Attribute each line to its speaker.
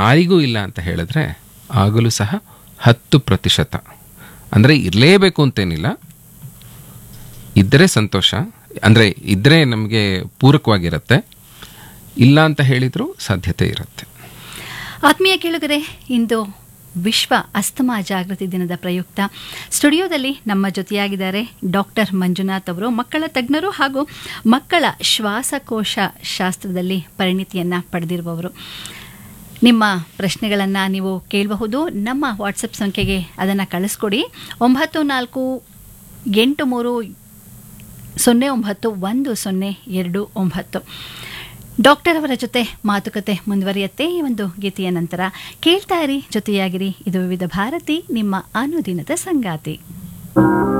Speaker 1: ಯಾರಿಗೂ ಇಲ್ಲ ಅಂತ ಹೇಳಿದ್ರೆ ಆಗಲೂ ಸಹ ಹತ್ತು ಪ್ರತಿಶತ ಅಂದರೆ ಇರಲೇಬೇಕು ಅಂತೇನಿಲ್ಲ ಇದ್ದರೆ ಸಂತೋಷ ಅಂದರೆ ಇದ್ದರೆ ನಮಗೆ ಪೂರಕವಾಗಿರುತ್ತೆ ಇಲ್ಲ ಅಂತ ಹೇಳಿದರೂ ಸಾಧ್ಯತೆ ಇರುತ್ತೆ
Speaker 2: ಆತ್ಮೀಯ ಕೇಳುಗರೆ ಇಂದು ವಿಶ್ವ ಅಸ್ತಮಾ ಜಾಗೃತಿ ದಿನದ ಪ್ರಯುಕ್ತ ಸ್ಟುಡಿಯೋದಲ್ಲಿ ನಮ್ಮ ಜೊತೆಯಾಗಿದ್ದಾರೆ ಡಾಕ್ಟರ್ ಮಂಜುನಾಥ್ ಅವರು ಮಕ್ಕಳ ತಜ್ಞರು ಹಾಗೂ ಮಕ್ಕಳ ಶ್ವಾಸಕೋಶ ಶಾಸ್ತ್ರದಲ್ಲಿ ಪರಿಣಿತಿಯನ್ನು ಪಡೆದಿರುವವರು ನಿಮ್ಮ ಪ್ರಶ್ನೆಗಳನ್ನು ನೀವು ಕೇಳಬಹುದು ನಮ್ಮ ವಾಟ್ಸಪ್ ಸಂಖ್ಯೆಗೆ ಅದನ್ನು ಕಳಿಸ್ಕೊಡಿ ಒಂಬತ್ತು ನಾಲ್ಕು ಎಂಟು ಮೂರು ಸೊನ್ನೆ ಒಂಬತ್ತು ಒಂದು ಸೊನ್ನೆ ಎರಡು ಒಂಬತ್ತು ಡಾಕ್ಟರ್ ಅವರ ಜೊತೆ ಮಾತುಕತೆ ಮುಂದುವರಿಯುತ್ತೆ ಈ ಒಂದು ಗೀತೆಯ ನಂತರ ಕೇಳ್ತಾ ಇರಿ ಜೊತೆಯಾಗಿರಿ ಇದು ವಿವಿಧ ಭಾರತಿ ನಿಮ್ಮ ಅನುದಿನದ ಸಂಗಾತಿ